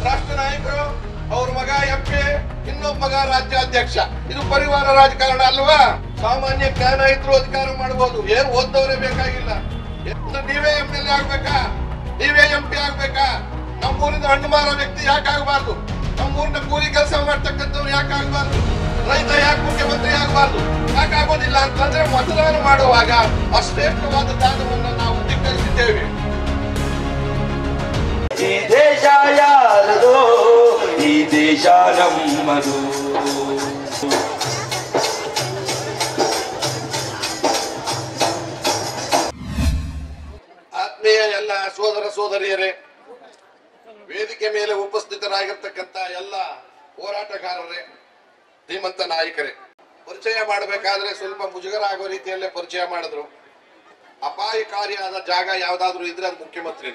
ರಾಷ್ಟ್ರ ನಾಯಕರು ಅವ್ರ ಮಗ ಎಂ ಪಿ ಇನ್ನೊಬ್ಬ ಮಗ ರಾಜ್ಯಾಧ್ಯಕ್ಷ ಇದು ಪರಿವಾರ ರಾಜಕಾರಣ ಅಲ್ವಾ ಸಾಮಾನ್ಯ ಜ್ಞಾನ ಇದ್ರು ಅಧಿಕಾರ ಮಾಡಬಹುದು ಏನ್ ಓದ್ದವರೇ ಬೇಕಾಗಿಲ್ಲ ಇದು ನೀವೇ ಎಂ ಎಲ್ ಎ ಆಗ್ಬೇಕಾ ನೀವೇ ಎಂ ಪಿ ಆಗ್ಬೇಕಾ ನಮ್ಮೂರಿನ ಹಣ್ಣು ಮಾರೋ ವ್ಯಕ್ತಿ ಯಾಕೆ ಆಗಬಾರ್ದು ನಮ್ಮೂರಿನ ಕೂಲಿ ಕೆಲಸ ಮಾಡ್ತಕ್ಕಂಥವ್ರು ಯಾಕೆ ಆಗಬಾರ್ದು ರೈತ ಯಾಕೆ ಮುಖ್ಯಮಂತ್ರಿ ಆಗಬಾರ್ದು ಯಾಕೆ ಆಗೋದಿಲ್ಲ ಅಂತಂದ್ರೆ ಮತದಾನ ಮಾಡುವಾಗ ಅಶ್ರೇಷ್ಠವಾದ ದಾನವನ್ನು ನಾವು ಧಿಕ್ಕರಿಸಿದ್ದೇವೆ ಈ ದೇಶ ಯಾರದು ಈ ದೇಶ ನಮ್ಮದು ಆತ್ಮೀಯ ಎಲ್ಲ ಸೋದರ ಸೋದರಿಯರೇ ವೇದಿಕೆ ಮೇಲೆ ಉಪಸ್ಥಿತರಾಗಿರ್ತಕ್ಕಂಥ ಎಲ್ಲ ಹೋರಾಟಗಾರರೇ ಧೀಮಂತ ನಾಯಕರೇ ಪರಿಚಯ ಮಾಡಬೇಕಾದ್ರೆ ಸ್ವಲ್ಪ ಮುಜುಗರ ಆಗೋ ರೀತಿಯಲ್ಲೇ ಪರಿಚಯ ಮಾಡಿದ್ರು ಅಪಾಯಕಾರಿಯಾದ ಜಾಗ ಯಾವ್ದಾದ್ರು ಇದ್ರೆ ಅದು ಮುಖ್ಯಮಂತ್ರಿ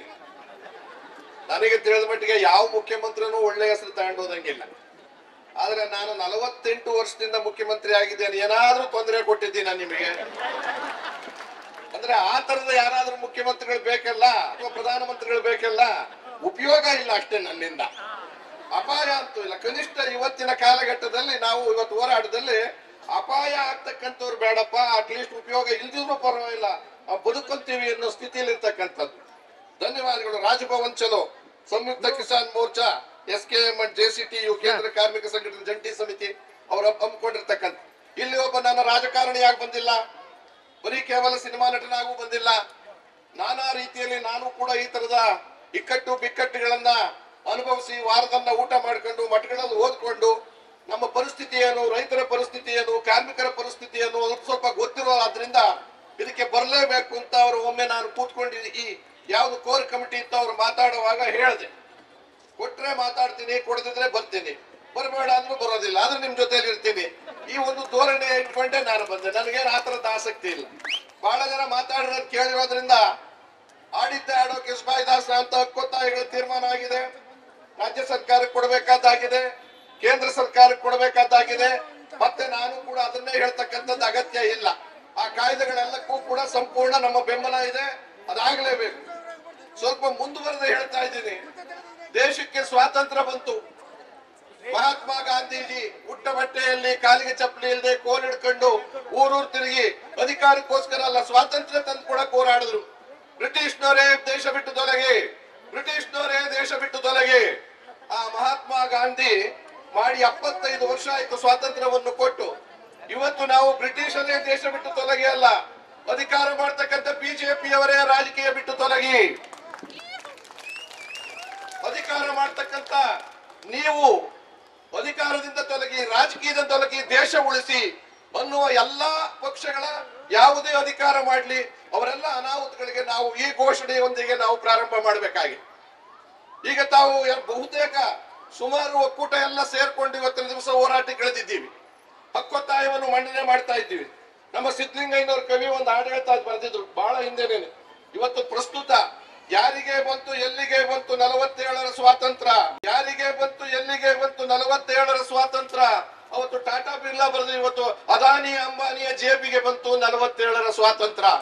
ನನಗೆ ತಿಳಿದ ಮಟ್ಟಿಗೆ ಯಾವ ಮುಖ್ಯಮಂತ್ರಿನೂ ಒಳ್ಳೆ ಹೆಸರು ತಗೊಂಡೋದಂಗಿಲ್ಲ ಆದ್ರೆ ನಾನು ನಲವತ್ತೆಂಟು ವರ್ಷದಿಂದ ಮುಖ್ಯಮಂತ್ರಿ ಆಗಿದ್ದೇನೆ ಏನಾದ್ರೂ ತೊಂದರೆ ಕೊಟ್ಟಿದ್ದೀನ ನಿಮಗೆ ಅಂದ್ರೆ ಆ ತರದ ಯಾರಾದ್ರೂ ಮುಖ್ಯಮಂತ್ರಿಗಳು ಬೇಕಲ್ಲ ಅಥವಾ ಪ್ರಧಾನಮಂತ್ರಿಗಳು ಬೇಕಲ್ಲ ಉಪಯೋಗ ಇಲ್ಲ ಅಷ್ಟೇ ನನ್ನಿಂದ ಅಪಾಯ ಅಂತೂ ಇಲ್ಲ ಕನಿಷ್ಠ ಇವತ್ತಿನ ಕಾಲಘಟ್ಟದಲ್ಲಿ ನಾವು ಇವತ್ತು ಹೋರಾಟದಲ್ಲಿ ಅಪಾಯ ಆಗ್ತಕ್ಕಂಥವ್ರು ಬೇಡಪ್ಪ ಅಟ್ಲೀಸ್ಟ್ ಉಪಯೋಗ ಇಲ್ದಿದ್ರು ಪರವಾಗಿಲ್ಲ ನಾವು ಬದುಕೊಂತೀವಿ ಅನ್ನೋ ಸ್ಥಿತಿಯಲ್ಲಿ ಇರ್ತಕ್ಕಂಥದ್ದು ಧನ್ಯವಾದಗಳು ರಾಜಭವನ್ ಚಲೋ Samyukta Kisan Morcha S K M and J C T U ಕೇಂದ್ರ ಕಾರ್ಮಿಕ ಸಂಘಟನೆ ಜಂಟಿ ಸಮಿತಿ ಅವರು ಹಮ್ಮಿಕೊಂಡಿರ್ತಕ್ಕಂಥ ಇಲ್ಲಿ ಒಬ್ಬ ನನ್ನ ರಾಜಕಾರಣಿಯಾಗಿ ಬಂದಿಲ್ಲ ಬರೀ ಕೇವಲ ಸಿನಿಮಾ ನಟನಾಗೂ ಬಂದಿಲ್ಲ ನಾನಾ ರೀತಿಯಲ್ಲಿ ನಾನು ಕೂಡ ಈ ತರದ ಇಕ್ಕಟ್ಟು ಬಿಕ್ಕಟ್ಟುಗಳನ್ನ ಅನುಭವಿಸಿ ವಾರದನ್ನ ಊಟ ಮಾಡ್ಕೊಂಡು ಮಠಗಳಲ್ಲಿ ಓದ್ಕೊಂಡು ನಮ್ಮ ಪರಿಸ್ಥಿತಿ ಏನು ರೈತರ ಪರಿಸ್ಥಿತಿ ಏನು ಕಾರ್ಮಿಕರ ಪರಿಸ್ಥಿತಿ ಏನು ಸ್ವಲ್ಪ ಸ್ವಲ್ಪ ಗೊತ್ತಿರೋ ಆದ್ರಿಂದ ಇದಕ್ಕೆ ಬರಲೇಬೇಕು ಅಂತ ಅವರು ಒಮ್ಮೆ ನಾನು ಕೂತ್ಕೊಂಡು ಈ ಯಾವ್ದು ಕೋರ್ ಕಮಿಟಿ ಇತ್ತು ಅವ್ರು ಮಾತಾಡುವಾಗ ಹೇಳಿದೆ ಕೊಟ್ರೆ ಮಾತಾಡ್ತೀನಿ ಕೊಡದಿದ್ರೆ ಬರ್ತೀನಿ ಬರಬೇಡ ಅಂದ್ರೂ ಬರೋದಿಲ್ಲ ಆದ್ರೆ ನಿಮ್ ಜೊತೆಲಿ ಇರ್ತೀನಿ ಈ ಒಂದು ಧೋರಣೆ ಇಟ್ಕೊಂಡೆ ನಾನು ಬಂದೆ ನನಗೇನು ಆ ತರದ ಆಸಕ್ತಿ ಇಲ್ಲ ಬಹಳ ಜನ ಮಾತಾಡಿರೋದು ಕೇಳಿರೋದ್ರಿಂದ ಆಡಿದ್ದೆ ಆಡೋ ಕಿಸ್ಬಾಯಿ ದಾಸ ಅಂತ ಹಕ್ಕೊತ್ತಾಯಗಳ ತೀರ್ಮಾನ ಆಗಿದೆ ರಾಜ್ಯ ಸರ್ಕಾರಕ್ಕೆ ಕೊಡಬೇಕಾದ್ದಾಗಿದೆ ಕೇಂದ್ರ ಸರ್ಕಾರಕ್ಕೆ ಕೊಡಬೇಕಾದ್ದಾಗಿದೆ ಮತ್ತೆ ನಾನು ಕೂಡ ಅದನ್ನೇ ಹೇಳ್ತಕ್ಕಂಥದ್ದು ಅಗತ್ಯ ಇಲ್ಲ ಆ ಕಾಯ್ದೆಗಳೆಲ್ಲಕ್ಕೂ ಕೂಡ ಸಂಪೂರ್ಣ ನಮ್ಮ ಬೆಂಬಲ ಇದೆ ಅದಾಗಲೇಬೇಕು ಸ್ವಲ್ಪ ಮುಂದುವರೆದು ಹೇಳ್ತಾ ಇದ್ದೀನಿ ದೇಶಕ್ಕೆ ಸ್ವಾತಂತ್ರ್ಯ ಬಂತು ಮಹಾತ್ಮ ಗಾಂಧೀಜಿ ಉಟ್ಟ ಬಟ್ಟೆಯಲ್ಲಿ ಕಾಲಿಗೆ ಚಪ್ಪಲಿ ಇಲ್ಲದೆ ಕೋಲ್ ಹಿಡ್ಕೊಂಡು ಊರೂರ್ ತಿರುಗಿ ಅಧಿಕಾರಕ್ಕೋಸ್ಕರ ಅಲ್ಲ ಸ್ವಾತಂತ್ರ್ಯ ತಂದು ಕೊಡಕ್ ಹೋರಾಡಿದ್ರು ಬ್ರಿಟಿಷ್ನವರೇ ದೇಶ ಬಿಟ್ಟು ತೊಲಗಿ ಬ್ರಿಟಿಷ್ನವರೇ ದೇಶ ಬಿಟ್ಟು ತೊಲಗಿ ಆ ಮಹಾತ್ಮ ಗಾಂಧಿ ಮಾಡಿ ಎಪ್ಪತ್ತೈದು ವರ್ಷ ಆಯ್ತು ಸ್ವಾತಂತ್ರ್ಯವನ್ನು ಕೊಟ್ಟು ಇವತ್ತು ನಾವು ಬ್ರಿಟಿಷರೇ ದೇಶ ಬಿಟ್ಟು ತೊಲಗಿ ಅಲ್ಲ ಅಧಿಕಾರ ಮಾಡ್ತಕ್ಕಂಥ ಬಿಜೆಪಿಯವರೇ ರಾಜಕೀಯ ಬಿಟ್ಟು ತೊಲಗಿ ಅಧಿಕಾರ ಮಾಡ್ತಕ್ಕಂತ ನೀವು ಅಧಿಕಾರದಿಂದ ತೊಲಗಿ ರಾಜಕೀಯದಿಂದ ತೊಲಗಿ ದೇಶ ಉಳಿಸಿ ಅನ್ನುವ ಎಲ್ಲಾ ಪಕ್ಷಗಳ ಯಾವುದೇ ಅಧಿಕಾರ ಮಾಡಲಿ ಅವರೆಲ್ಲ ಅನಾಹುತಗಳಿಗೆ ನಾವು ಈ ಘೋಷಣೆಯೊಂದಿಗೆ ನಾವು ಪ್ರಾರಂಭ ಮಾಡಬೇಕಾಗಿದೆ ಈಗ ತಾವು ಎ- ಬಹುತೇಕ ಸುಮಾರು ಒಕ್ಕೂಟ ಎಲ್ಲ ಸೇರ್ಕೊಂಡು ಇವತ್ತಿನ ದಿವಸ ಹೋರಾಟಕ್ಕಿಳಿದಿದ್ದೀವಿ ಹಕ್ಕೊತ್ತಾಯವನ್ನು ಮಂಡನೆ ಮಾಡ್ತಾ ಇದ್ದೀವಿ ನಮ್ಮ ಸಿದ್ಧಲಿಂಗಯ್ಯನವ್ರ ಕವಿ ಒಂದು ಹಾಡು ಹೇಳ್ತಾ ಬರೆದಿದ್ರು ಬಹಳ ಹಿಂದೆನೇನೆ ಇವತ್ತು ಪ್ರಸ್ತುತ ಯಾರಿಗೆ ಬಂತು ಎಲ್ಲಿಗೆ ಬಂತು ನಲವತ್ತೇಳರ ಸ್ವಾತಂತ್ರ್ಯ ಯಾರಿಗೆ ಬಂತು ಎಲ್ಲಿಗೆ ಬಂತು ನಲವತ್ತೇಳರ ಸ್ವಾತಂತ್ರ್ಯ ಅವತ್ತು ಟಾಟಾ ಬಿರ್ಲಾ ಬರೆದು ಇವತ್ತು ಅದಾನಿ ಅಂಬಾನಿಯ ಜೇಬಿಗೆ ಬಂತು ನಲವತ್ತೇಳರ ಸ್ವಾತಂತ್ರ್ಯ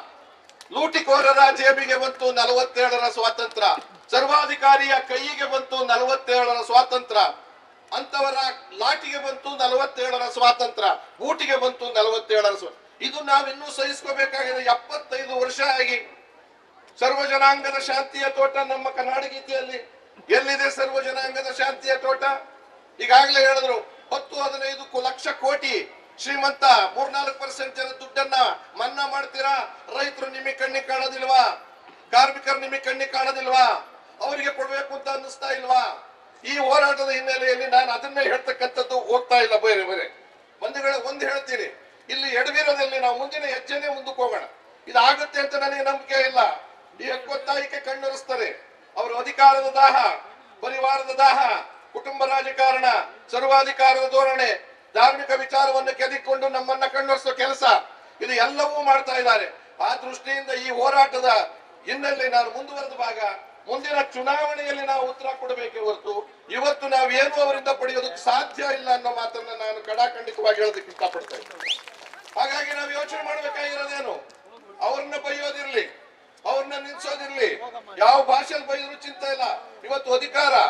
ಲೂಟಿಕೋರರ ಜೇಬಿಗೆ ಬಂತು ನಲವತ್ತೇಳರ ಸ್ವಾತಂತ್ರ್ಯ ಸರ್ವಾಧಿಕಾರಿಯ ಕೈಯಿಗೆ ಬಂತು ನಲವತ್ತೇಳರ ಸ್ವಾತಂತ್ರ್ಯ ಅಂತವರ ಲಾಟಿಗೆ ಬಂತು ನಲವತ್ತೇಳರ ಸ್ವಾತಂತ್ರ್ಯ ಊಟಿಗೆ ಬಂತು ನಲವತ್ತೇಳರ ಸ್ವ ಇದು ನಾವಿನ್ನೂ ಸಹಿಸ್ಕೋಬೇಕಾಗಿದೆ ಎಪ್ಪತ್ತೈದು ವರ್ಷ ಆಗಿ ಸರ್ವ ಜನಾಂಗದ ಶಾಂತಿಯ ತೋಟ ನಮ್ಮ ಕರ್ನಾಟಕೀತಿಯಲ್ಲಿ ಎಲ್ಲಿದೆ ಸರ್ವ ಜನಾಂಗದ ಶಾಂತಿಯ ತೋಟ ಈಗಾಗಲೇ ಹೇಳಿದ್ರು ಹತ್ತು ಹದಿನೈದು ಕು- ಲಕ್ಷ ಕೋಟಿ ಶ್ರೀಮಂತ ಮೂರ್ನಾಲ್ಕು ಪರ್ಸೆಂಟ್ ಜನ ದುಡ್ಡನ್ನ ಮನ್ನಾ ಮಾಡ್ತೀರಾ ರೈತರು ನಿಮಗೆ ಕಣ್ಣಿಗೆ ಕಾಣೋದಿಲ್ವಾ ಕಾರ್ಮಿಕರು ನಿಮಗೆ ಕಣ್ಣಿಗೆ ಕಾಣೋದಿಲ್ವಾ ಅವರಿಗೆ ಕೊಡ್ಬೇಕು ಅಂತ ಅನ್ನಿಸ್ತಾ ಇಲ್ವಾ ಈ ಹೋರಾಟದ ಹಿನ್ನೆಲೆಯಲ್ಲಿ ನಾನು ಅದನ್ನೇ ಹೇಳ್ತಕ್ಕಂಥದ್ದು ಹೋಗ್ತಾ ಇಲ್ಲ ಬೇರೆ ಬೇರೆ ಬಂಧುಗಳೇ ಒಂದು ಹೇಳ್ತೀನಿ ಇಲ್ಲಿ ಎಡವಿರೋದಲ್ಲಿ ನಾವು ಮುಂದಿನ ಹೆಜ್ಜೆನೆ ಮುಂದಕ್ಕೆ ಹೋಗೋಣ ಇದಾಗುತ್ತೆ ಅಂತ ನನಗೆ ನಂಬಿಕೆ ಇಲ್ಲ ಈ ಹಕ್ಕೊತ್ತಾಯಕ್ಕೆ ಕಣ್ಣೊರೆಸ್ತಾರೆ ಅವರು ಅಧಿಕಾರದ ದಾಹ ಪರಿವಾರದ ದಾಹ ಕುಟುಂಬ ರಾಜಕಾರಣ ಸರ್ವಾಧಿಕಾರದ ಧೋರಣೆ ಧಾರ್ಮಿಕ ವಿಚಾರವನ್ನು ಕೆದಿಕೊಂಡು ನಮ್ಮನ್ನ ಕಣ್ಣೊರೆಸೋ ಕೆಲಸ ಇದು ಎಲ್ಲವೂ ಮಾಡ್ತಾ ಇದ್ದಾರೆ ಆ ದೃಷ್ಟಿಯಿಂದ ಈ ಹೋರಾಟದ ಹಿನ್ನೆಲೆ ನಾನು ಮುಂದುವರೆದ ಭಾಗ ಮುಂದಿನ ಚುನಾವಣೆಯಲ್ಲಿ ನಾವು ಉತ್ತರ ಕೊಡಬೇಕೆ ಹೊರತು ಇವತ್ತು ನಾವು ಏನು ಅವರಿಂದ ಪಡೆಯೋದಕ್ಕೆ ಸಾಧ್ಯ ಇಲ್ಲ ಅನ್ನೋ ಮಾತನ್ನ ನಾನು ಕಡಾಖಂಡಿತವಾಗಿ ಹೇಳೋದಕ್ಕೆ ಇಷ್ಟಪಡ್ತಾ ಇದ್ದೀನಿ ಹಾಗಾಗಿ ನಾವು ಯೋಚನೆ ಮಾಡ್ಬೇಕಾಗಿರೋದೇನು ಅವ್ರನ್ನ ಬೈಯೋದಿರ್ಲಿ ಅವ್ರನ್ನ ನಿಲ್ಸೋದಿರ್ಲಿ ಯಾವ ಭಾಷೆಯಲ್ಲಿ ಬೈದ್ರು ಚಿಂತೆ ಇಲ್ಲ ಇವತ್ತು ಅಧಿಕಾರ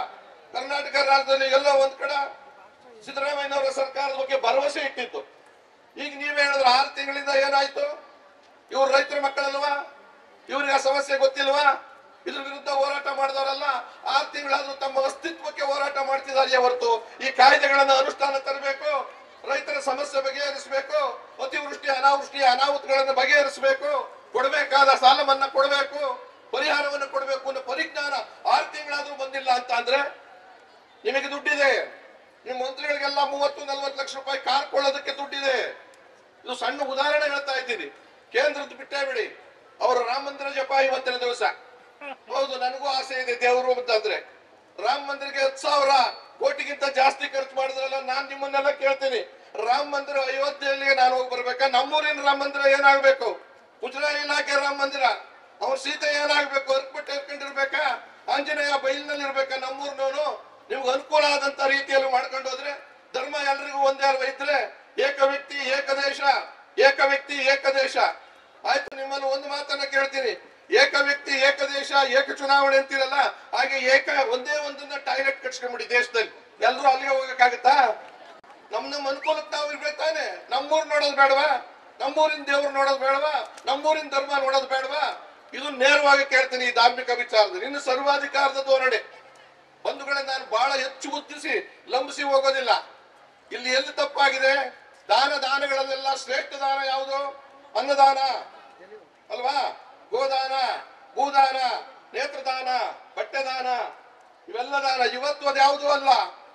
ಕರ್ನಾಟಕ ರಾಜ್ಯದಲ್ಲಿ ಎಲ್ಲೋ ಒಂದ್ ಕಡೆ ಸಿದ್ದರಾಮಯ್ಯನವರ ಸರ್ಕಾರದ ಬಗ್ಗೆ ಭರವಸೆ ಇಟ್ಟಿತ್ತು ಈಗ ನೀವೇ ಹೇಳಿದ್ರೆ ಆರು ತಿಂಗಳಿಂದ ಏನಾಯ್ತು ಇವ್ರು ರೈತರ ಮಕ್ಕಳಲ್ವಾ ಇವ್ರಿಗೆ ಆ ಸಮಸ್ಯೆ ಗೊತ್ತಿಲ್ವಾ ಇದ್ರ ವಿರುದ್ಧ ಹೋರಾಟ ಮಾಡಿದವರಲ್ಲ ಆರು ತಿಂಗಳಾದ್ರೂ ತಮ್ಮ ಅಸ್ತಿತ್ವಕ್ಕೆ ಹೋರಾಟ ಮಾಡ್ತಿದ್ದಾರೆ ಹೊರತು ಈ ಕಾಯ್ದೆಗಳನ್ನ ಅನುಷ್ಠಾನ ತರಬೇಕು ರೈತರ ಸಮಸ್ಯೆ ಬಗೆಹರಿಸಬೇಕು ಅತಿವೃಷ್ಟಿ ಅನಾವೃಷ್ಟಿ ಅನಾಹುತಗಳನ್ನು ಬಗೆಹರಿಸಬೇಕು ಕೊಡಬೇಕಾದ ಸಾಲ ಮನ್ನಾ ಕೊಡಬೇಕು ಪರಿಹಾರವನ್ನು ಕೊಡಬೇಕು ಅನ್ನೋ ಪರಿಜ್ಞಾನ ಆರು ತಿಂಗಳಾದ್ರೂ ಬಂದಿಲ್ಲ ಅಂತ ಅಂದ್ರೆ ನಿಮಗೆ ದುಡ್ಡಿದೆ ನಿಮ್ಮ ಮಂತ್ರಿಗಳಿಗೆಲ್ಲ ಮೂವತ್ತು ನಲ್ವತ್ತು ಲಕ್ಷ ರೂಪಾಯಿ ಕಾರ್ ಕೊಳ್ಳೋದಕ್ಕೆ ದುಡ್ಡಿದೆ ಇದು ಸಣ್ಣ ಉದಾಹರಣೆ ಹೇಳ್ತಾ ಇದ್ದೀನಿ ಕೇಂದ್ರದ್ದು ಬಿಟ್ಟೇ ಬಿಡಿ ಅವರು ರಾಮ ಮಂದಿರ ಜಪ ಇವತ್ತಿನ ದಿವಸ ಹೌದು ನನಗೂ ಆಸೆ ಇದೆ ದೇವರು ಅಂತಂದ್ರೆ ರಾಮ ಮಂದಿರಕ್ಕೆ ಹತ್ತು ಸಾವಿರ ಕೋಟಿಗಿಂತ ಜಾಸ್ತಿ ಖರ್ಚು ಮಾಡಿದ್ರಲ್ಲ ನಾನ್ ನಿಮ್ಮನ್ನೆಲ್ಲ ಕೇಳ್ತೀನಿ ರಾಮ ಮಂದಿರ ಅಯೋಧ್ಯೆಯಲ್ಲಿ ನಾನು ಹೋಗಿ ಬರ್ಬೇಕಾ ನಮ್ಮೂರಿನ ರಾಮ ಮಂದಿರ ಏನಾಗ್ಬೇಕು ಗುಜರಾತ್ ಇಲಾಖೆ ರಾಮ ಮಂದಿರ ಅವ್ರ ಸೀತೆ ಏನಾಗ್ಬೇಕು ಅರ್ಪಟ್ಟೆ ಇರ್ಕೊಂಡಿರ್ಬೇಕಾ ಆಂಜನೇಯ ಬೈಲಿನಲ್ಲಿ ಇರ್ಬೇಕಾ ನಮ್ಮೂರ್ನವನು ನಿಮ್ಗೆ ಅನುಕೂಲ ಆದಂತ ರೀತಿಯಲ್ಲಿ ಮಾಡ್ಕೊಂಡು ಹೋದ್ರೆ ಧರ್ಮ ಎಲ್ರಿಗೂ ಒಂದೇ ಅಲ್ವ ಇದ್ರೆ ಏಕ ವ್ಯಕ್ತಿ ಏಕದೇಶ ಏಕ ವ್ಯಕ್ತಿ ಏಕದೇಶ ಆಯ್ತು ನಿಮ್ಮನ್ನು ಒಂದು ಮಾತನ್ನ ಕೇಳ್ತೀನಿ ಏಕ ವ್ಯಕ್ತಿ ಏಕದೇಶ ಏಕ ಚುನಾವಣೆ ಅಂತೀರಲ್ಲ ಹಾಗೆ ಏಕ ಒಂದೇ ಒಂದನ್ನ ಟಾಯ್ಲೆಟ್ ಕಟ್ಸ್ಕೊಂಬಿಡಿ ದೇಶದಲ್ಲಿ ಎಲ್ರು ಅಲ್ಲಿಗೆ ಹೋಗಕ್ಕಾಗತ್ತಾ ನಮ್ ನಮ್ಮ ಅನುಕೂಲಕ್ಕೆ ನಾವು ಇರ್ಬೇಕು ತಾನೆ ನಮ್ಮೂರ್ ನೋಡೋದು ಬೇಡವಾ ನಮ್ಮೂರಿನ ದೇವ್ರು ನೋಡೋದು ಬೇಡವಾ ನಮ್ಮೂರಿನ ಧರ್ಮ ನೋಡೋದು ಬೇಡವಾ ಇದು ನೇರವಾಗಿ ಕೇಳ್ತೀನಿ ಈ ಧಾರ್ಮಿಕ ವಿಚಾರದಲ್ಲಿ ಇನ್ನು ಸರ್ವಾಧಿಕಾರದ ಧೋರಣೆ ಬಂಧುಗಳೇ ನಾನು ಬಹಳ ಹೆಚ್ಚು ಗುರ್ತಿಸಿ ಲಂಬಿಸಿ ಹೋಗೋದಿಲ್ಲ ಇಲ್ಲಿ ಎಲ್ಲಿ ತಪ್ಪಾಗಿದೆ ದಾನ ದಾನಗಳಲ್ಲೆಲ್ಲ ಶ್ರೇಷ್ಠ ದಾನ ಯಾವುದು ಅನ್ನದಾನ ಅಲ್ವಾ ಗೋದಾನ ಭೂದಾನ ನೇತ್ರದಾನ ಬಟ್ಟೆದಾನ ಇವೆಲ್ಲ ದಾನ ಇವತ್ತು ಅದ್ಯಾವುದೂ ಅಲ್ಲ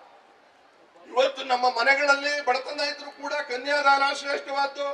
ಇವತ್ತು ನಮ್ಮ ಮನೆಗಳಲ್ಲಿ ಬಡತನ ಇದ್ರು ಕೂಡ ಕನ್ಯಾದಾನ ಶ್ರೇಷ್ಠವಾದ್ದು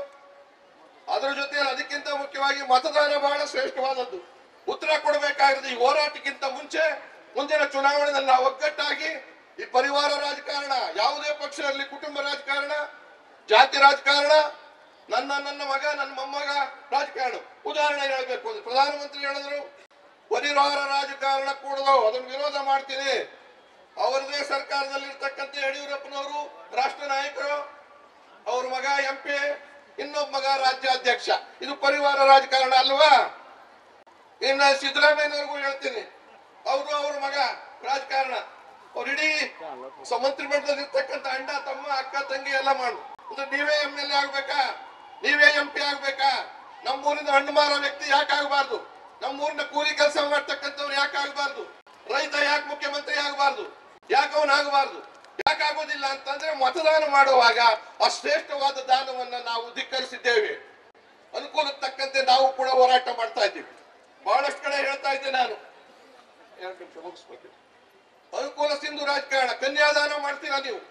ಅದರ ಜೊತೆಯಲ್ಲಿ ಅದಕ್ಕಿಂತ ಮುಖ್ಯವಾಗಿ ಮತದಾನ ಬಹಳ ಶ್ರೇಷ್ಠವಾದದ್ದು ಉತ್ತರ ಕೊಡಬೇಕಾಗಿರೋದು ಈ ಹೋರಾಟಕ್ಕಿಂತ ಮುಂಚೆ ಮುಂದಿನ ಚುನಾವಣೆಯಲ್ಲಿ ನಾವು ಒಗ್ಗಟ್ಟಾಗಿ ಈ ಪರಿವಾರ ರಾಜಕಾರಣ ಯಾವುದೇ ಪಕ್ಷ ಇರಲಿ ಕುಟುಂಬ ರಾಜಕಾರಣ ಜಾತಿ ರಾಜಕಾರಣ ನನ್ನ ನನ್ನ ಮಗ ನನ್ನ ಮೊಮ್ಮಗ ರಾಜಕಾರಣ ಉದಾಹರಣೆ ಹೇಳ್ಬೇಕು ಅಂದ್ರೆ ಪ್ರಧಾನಮಂತ್ರಿ ಹೇಳಿದ್ರು ಪರಿವಾರ ರಾಜಕಾರಣ ಕೂಡದು ಅದನ್ನು ವಿರೋಧ ಮಾಡ್ತೀನಿ ಅವರದೇ ಸರ್ಕಾರದಲ್ಲಿ ಇರ್ತಕ್ಕಂಥ ಯಡಿಯೂರಪ್ಪನವರು ರಾಷ್ಟ್ರ ನಾಯಕರು ಅವ್ರ ಮಗ ಎಂ ಪಿ ಇನ್ನೊಬ್ಬ ಮಗ ರಾಜ್ಯಾಧ್ಯಕ್ಷ ಇದು ಪರಿವಾರ ರಾಜಕಾರಣ ಅಲ್ವಾ ಇನ್ನ ಸಿದ್ದರಾಮಯ್ಯನವ್ರಿಗೂ ಹೇಳ್ತೀನಿ ಅವರು ಅವ್ರ ಮಗ ರಾಜಕಾರಣ ಅವ್ರ ಇಡೀ ಸ- ಮಂತ್ರಿಮಂಡಲದಲ್ಲಿ ಇರ್ತಕ್ಕಂಥ ಅಣ್ಣ ತಮ್ಮ ಅಕ್ಕ ತಂಗಿ ಎಲ್ಲ ಮಾಡು ಅಂದ್ರೆ ನೀವೇ ಎಂ ಎಲ್ ಎ ಆಗ್ಬೇಕಾ ನೀವೇ ಎಂ ಪಿ ಆಗ್ಬೇಕಾ ನಮ್ಮೂರಿನ ಹಣ್ಣು ಮಾರೋ ವ್ಯಕ್ತಿ ಯಾಕೆ ಆಗಬಾರ್ದು ನಮ್ಮೂರಿನ ಕೂಲಿ ಕೆಲಸ ಮಾಡ್ತಕ್ಕಂಥವ್ರು ಯಾಕೆ ಆಗಬಾರ್ದು ರೈತ ಯಾಕೆ ಮುಖ್ಯಮಂತ್ರಿ ಆಗಬಾರ್ದು ಯಾಕೆ ಅವನು ಆಗಬಾರ್ದು ಯಾಕೆ ಆಗೋದಿಲ್ಲ ಅಂತಂದ್ರೆ ಮತದಾನ ಮಾಡುವಾಗ ಆ ಶ್ರೇಷ್ಠವಾದ ದಾನವನ್ನ ನಾವು ಧಿಕ್ಕರಿಸಿದ್ದೇವೆ ಅನುಕೂಲಕ್ಕೆ ತಕ್ಕಂತೆ ನಾವು ಕೂಡ ಹೋರಾಟ ಮಾಡ್ತಾ ಇದ್ದೀವಿ ಬಹಳಷ್ಟು ಕಡೆ ಹೇಳ್ತಾ ಇದ್ದೆ ನಾನು ಎರಡು ನಿಮಿಷ ಮುಗಿಸ್ಬೇಕು ಅನುಕೂಲ ಸಿಂಧು ರಾಜಕಾರಣ ಕನ್ಯಾದಾನ ಮಾಡ್ತೀರಾ ನೀವು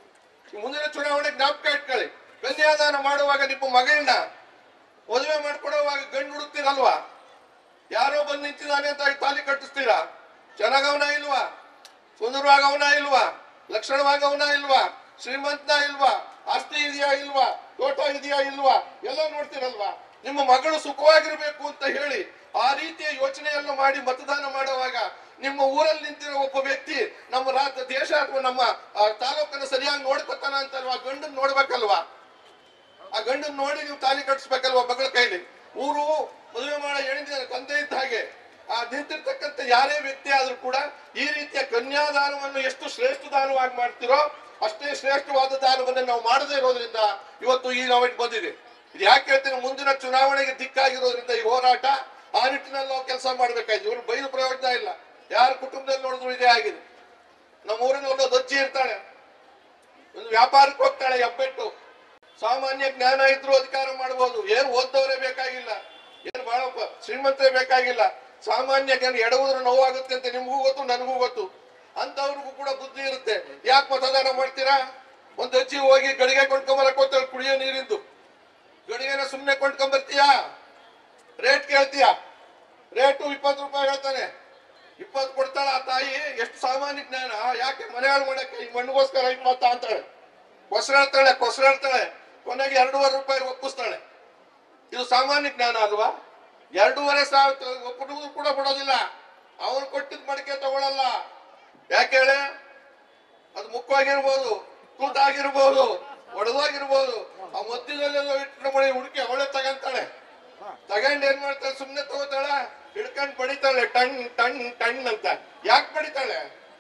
ಈ ಮುಂದಿನ ಚುನಾವಣೆ ಜ್ಞಾಪಕ ಇಟ್ಕೊಳ್ಳಿ ಕನ್ಯಾದಾನ ಮಾಡುವಾಗ ನಿಮ್ಮ ಮಗಳನ್ನ ಮದುವೆ ಮಾಡ್ಕೊಡುವಾಗ ಗಂಡು ಹುಡುಕ್ತೀರಲ್ವಾ ಯಾರೋ ಬಂದು ನಿಂತಿದ್ದಾನೆ ಅಂತ ತಾಲಿ ಕಟ್ಟಿಸ್ತೀರಾ ಚೆನ್ನಾಗವನ ಇಲ್ವಾ ಸುಂದರವಾಗವನ ಇಲ್ವಾ ಲಕ್ಷಣವಾಗವನ ಇಲ್ವಾ ಶ್ರೀಮಂತನ ಇಲ್ವಾ ಆಸ್ತಿ ಇದೆಯಾ ಇಲ್ವಾ ತೋಟ ಇದೆಯಾ ಇಲ್ವಾ ಎಲ್ಲ ನೋಡ್ತೀರಲ್ವಾ ನಿಮ್ಮ ಮಗಳು ಸುಖವಾಗಿರ್ಬೇಕು ಅಂತ ಹೇಳಿ ಆ ರೀತಿಯ ಯೋಚನೆಯನ್ನು ಮಾಡಿ ಮತದಾನ ಮಾಡುವಾಗ ನಿಮ್ಮ ಊರಲ್ಲಿ ನಿಂತಿರೋ ಒಬ್ಬ ವ್ಯಕ್ತಿ ನಮ್ಮ ರಾಜ್ಯ ದೇಶ ಅಥವಾ ನಮ್ಮ ಆ, ತಾಲೂಕನ್ನು ಸರಿಯಾಗಿ ನೋಡ್ಕೊತಾನ ಅಂತಲ್ವಾ ಗಂಡನ್ ನೋಡ್ಬೇಕಲ್ವಾ ಆ ಗಂಡನ್ ನೋಡಿ ನೀವು ತಾಲಿ ಕಟ್ಟಿಸ್ಬೇಕಲ್ವಾ ಮಗಳ ಕೈಲಿ ಊರು ಮದುವೆ ಮಾಡೋ ಹೆಣ್ಣಿನ ತಂದೆ ಇದ್ದ ಹಾಗೆ ಆ ನಿಂತಿರ್ತಕ್ಕಂಥ ಯಾರೇ ವ್ಯಕ್ತಿ ಆದ್ರೂ ಕೂಡ ಈ ರೀತಿಯ ಕನ್ಯಾದಾನವನ್ನು ಎಷ್ಟು ಶ್ರೇಷ್ಠ ದಾನವಾಗಿ ಮಾಡ್ತಿರೋ ಅಷ್ಟೇ ಶ್ರೇಷ್ಠವಾದ ದಾನವನ್ನು ನಾವು ಮಾಡದೇ ಇರೋದ್ರಿಂದ ಇವತ್ತು ಈ ನಾವು ಬಂದಿದೆ ಇದು ಯಾಕೆ ಹೇಳ್ತೀನಿ ಮುಂದಿನ ಚುನಾವಣೆಗೆ ದಿಕ್ಕಾಗಿರೋದ್ರಿಂದ ಈ ಹೋರಾಟ ಆ ನಿಟ್ಟಿನಲ್ಲಿ ನಾವು ಕೆಲಸ ಮಾಡ್ಬೇಕಾಯ್ತು ಇವ್ರು ಬೈದು ಪ್ರಯೋಜನ ಇಲ್ಲ ಯಾರ ಕುಟುಂಬದಲ್ಲಿ ನೋಡಿದ್ರು ಇದೇ ಆಗಿದೆ ನಮ್ಮ ಊರಿನ ಒಂದು ದಜ್ಜಿ ಇರ್ತಾಳೆ ಒಂದು ವ್ಯಾಪಾರಕ್ಕೆ ಹೋಗ್ತಾಳೆ ಹೆಬ್ಬೆಟ್ಟು ಸಾಮಾನ್ಯ ಜ್ಞಾನ ಇದ್ರು ಅಧಿಕಾರ ಮಾಡಬಹುದು ಏನ್ ಓದ್ದವರೇ ಬೇಕಾಗಿಲ್ಲ ಏನ್ ಬಹಳ ಪ- ಶ್ರೀಮಂತರೇ ಬೇಕಾಗಿಲ್ಲ ಸಾಮಾನ್ಯ ಜ್ಞಾನ ಎಡವುದ್ರೆ ನೋವಾಗುತ್ತೆ ಅಂತ ನಿಮ್ಗೂ ಗೊತ್ತು ನನಗೂ ಗೊತ್ತು ಅಂತವ್ರಿಗೂ ಕೂಡ ಬುದ್ಧಿ ಇರುತ್ತೆ ಯಾಕೆ ಮತದಾನ ಮಾಡ್ತೀರಾ ಒಂದ್ ಅಜ್ಜಿ ಹೋಗಿ ಗಡಿಗೆ ಕೊಂಡ್ಕೊಂಬರಕ್ ಹೋಗ್ತಾಳೆ ಕುಡಿಯೋ ನೀರಿಂದು ಗಡಿಗೆನ ಸುಮ್ನೆ ಕೊಂಡ್ಕೊಂಬರ್ತೀಯಾ ರೇಟ್ ಕೇಳ್ತೀಯಾ ರೇಟು ಇಪ್ಪತ್ತು ರೂಪಾಯಿ ಹೇಳ್ತಾನೆ ಇಪ್ಪತ್ತು ಕೊಡ್ತಾಳ ಆ ತಾಯಿ ಎಷ್ಟು ಸಾಮಾನ್ಯ ಜ್ಞಾನ ಯಾಕೆ ಮನೆ ಹಾಳು ಮಾಡಕ್ಕೆ ಈ ಮಣ್ಣಿಗೋಸ್ಕರ ಇಪ್ಪತ್ತ ಅಂತಾಳೆ ಕೊಸರು ಹೇಳ್ತಾಳೆ ಕೊಸರು ಹೇಳ್ತಾಳೆ ಕೊನೆಗೆ ಎರಡೂವರೆ ರೂಪಾಯಿ ಒಪ್ಪಿಸ್ತಾಳೆ ಇದು ಸಾಮಾನ್ಯ ಜ್ಞಾನ ಅಲ್ವಾ ಎರಡೂವರೆ ಸಾವಿರ ಒಪ್ಪುವುದು ಕೂಡ ಬಿಡೋದಿಲ್ಲ ಅವನು ಕೊಟ್ಟಿದ್ ಮಡಿಕೆ ತಗೊಳಲ್ಲ ಯಾಕೆ ಹೇಳಿ ಅದು ಮುಖವಾಗಿರ್ಬೋದು ತೂತಾಗಿರ್ಬೋದು ಒಡೆದಾಗಿರ್ಬೋದು ಆ ಮಧ್ಯದಲ್ಲೆಲ್ಲ ಇಟ್ಟು ಮಳಿ ಹುಡುಕಿ ಅವಳೆ ತಗಂತಾಳೆ ತಗೊಂಡ್ ಏನ್ ಮಾಡ್ತಾಳೆ ಸುಮ್ನೆ ತಗೋತಾಳ ಹಿಡ್ಕೊಂಡ್ ಬಡಿತಾಳೆ ಟಣ್ ಟಣ್ ಟಣ್ ಅಂತ ಯಾಕೆ ಬಡಿತಾಳೆ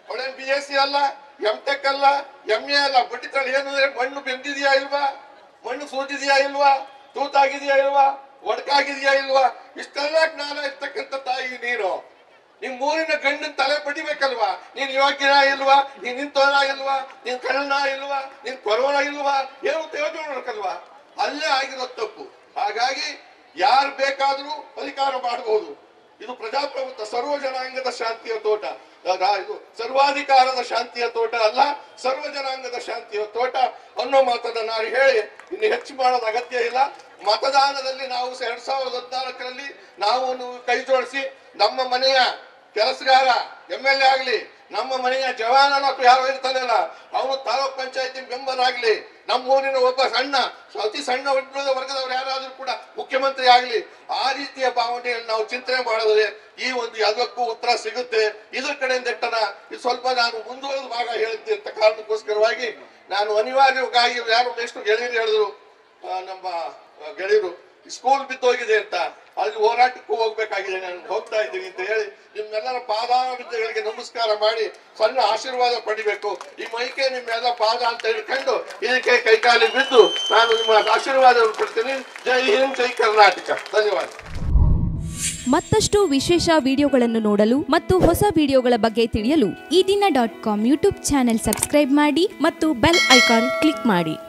ಅವಳೇನ್ ಬಿ ಎಸ್ ಸಿ ಅಲ್ಲ ಎಂ ಟೆಕ್ ಅಲ್ಲ ಎಂ ಎ ಅಲ್ಲ ಬಡ್ಡಿತಾಳೆ ಏನಂದ್ರೆ ಮಣ್ಣು ಬೆಂದಿದ್ಯಾ ಇಲ್ವಾ ಮಣ್ಣು ಸೂಜಿದ್ಯಾ ಇಲ್ವಾ ತೂತಾಗಿದ್ಯಾ ಇಲ್ವಾ ಒಡಕಾಗಿದ್ಯಾ ಇಲ್ವಾ ಇಷ್ಟೆಲ್ಲ ಜ್ಞಾನ ಇರ್ತಕ್ಕಂಥ ತಾಯಿ ನೀನು ನಿಮ್ ಮೂರಿನ ಗಂಡನ್ ತಲೆ ಬಡಿಬೇಕಲ್ವಾ ನೀನ್ ಯೋಗ್ಯನ ಇಲ್ವಾ ನೀನ್ ನಿಂತೋನ ಇಲ್ವಾ ನೀನ್ ಕಳ್ಳನ ಇಲ್ವಾ ನೀನ್ ಕೊರೋನಾ ಇಲ್ವಾ ಏನು ಯೋಚನೆ ಮಾಡ್ಬೇಕಲ್ವಾ ಅಲ್ಲೇ ಆಗಿರೋ ತಪ್ಪು ಹಾಗಾಗಿ ಯಾರು ಬೇಕಾದ್ರೂ ಅಧಿಕಾರ ಮಾಡಬಹುದು ಇದು ಪ್ರಜಾಪ್ರಭುತ್ವ ಸರ್ವ ಜನಾಂಗದ ಶಾಂತಿಯ ತೋಟ ಅದ- ಇದು ಸರ್ವಾಧಿಕಾರದ ಶಾಂತಿಯ ತೋಟ ಅಲ್ಲ ಸರ್ವ ಜನಾಂಗದ ಶಾಂತಿಯ ತೋಟ ಅನ್ನೋ ಮಾತನ್ನ ನಾನು ಹೇಳಿ ಇನ್ನು ಹೆಚ್ಚು ಮಾಡೋದು ಅಗತ್ಯ ಇಲ್ಲ ಮತದಾನದಲ್ಲಿ ನಾವು ಎರಡ್ ಸಾವಿರದ ಹದಿನಾಲ್ಕರಲ್ಲಿ ನಾವು ನೀವು ಕೈ ಜೋಡಿಸಿ ನಮ್ಮ ಮನೆಯ ಕೆಲಸಗಾರ ಎಂ ಎಲ್ ಎ ಆಗ್ಲಿ ನಮ್ಮ ಮನೆಯ ಜವಾನ ಅಥವಾ ಯಾರೋ ಇರ್ತಾನಲ್ಲ ಅವನು ತಾಲೂಕ್ ಪಂಚಾಯತಿ ಮೆಂಬರ್ ಆಗ್ಲಿ ನಮ್ಮ ಊರಿನ ಒಬ್ಬ ಸಣ್ಣ ಅತಿ ಸಣ್ಣ ವರ್ಗದ ವರ್ಗದವರು ಯಾರಾದ್ರೂ ಕೂಡ ಮುಖ್ಯಮಂತ್ರಿ ಆಗ್ಲಿ ಆ ರೀತಿಯ ಭಾವನೆಯನ್ನು ನಾವು ಚಿಂತನೆ ಮಾಡಿದ್ರೆ ಈ ಒಂದು ಎಲ್ಲಕ್ಕೂ ಉತ್ತರ ಸಿಗುತ್ತೆ ಇದ್ರ ಕಡೆಯಿಂದ ಇಟ್ಟನ ಇದು ಸ್ವಲ್ಪ ನಾನು ಮುಂದುವರೆದ ಭಾಗ ಹೇಳಿದ್ದೆ ಅಂತ ಕಾರಣಕ್ಕೋಸ್ಕರವಾಗಿ ನಾನು ಅನಿವಾರ್ಯವಾಗಿ ಯಾರು ನೆಕ್ಸ್ಟ್ ಗೆಳೆಯರು ಹೇಳಿದ್ರು ಆ, ನಮ್ಮ ಆ, ಗೆಳೆಯರು ಸ್ಕೂಲ್ ಬಿದ್ದೋಗಿದೆ ಅಂತ ಅಲ್ಲಿ ಹೋರಾಟಕ್ಕೂ ಹೋಗ್ಬೇಕಾಗಿದೆ ನಾನು ಹೋಗ್ತಾ ಇದ್ದೀನಿ ಅಂತ ಹೇಳಿ ನಿಮ್ಮೆಲ್ಲರ ಪಾದಾವಿದ್ಯಗಳಿಗೆ ನಮಸ್ಕಾರ ಮಾಡಿ ಸಣ್ಣ ಆಶೀರ್ವಾದ ಪಡಿಬೇಕು ಈ ಮೈಕೆ ನಿಮ್ಮೆಲ್ಲ ಪಾದ ಅಂತ ಹಿಡ್ಕೊಂಡು ಇದಕ್ಕೆ ಕೈಕಾಲಿ ಬಿದ್ದು ನಾನು ನಿಮ್ಮ ಆಶೀರ್ವಾದ ಕೊಡ್ತೀನಿ ಜೈ ಹಿಂದ್ ಜೈ ಕರ್ನಾಟಕ ಧನ್ಯವಾದ ಮತ್ತಷ್ಟು ವಿಶೇಷ ವಿಡಿಯೋಗಳನ್ನು ನೋಡಲು ಮತ್ತು ಹೊಸ ವಿಡಿಯೋಗಳ ಬಗ್ಗೆ ತಿಳಿಯಲು Ee Dina dot com YouTube channel subscribe ಮಾಡಿ ಮತ್ತು ಬೆಲ್ ಐಕಾನ್ ಕ್ಲಿಕ್ ಮಾಡಿ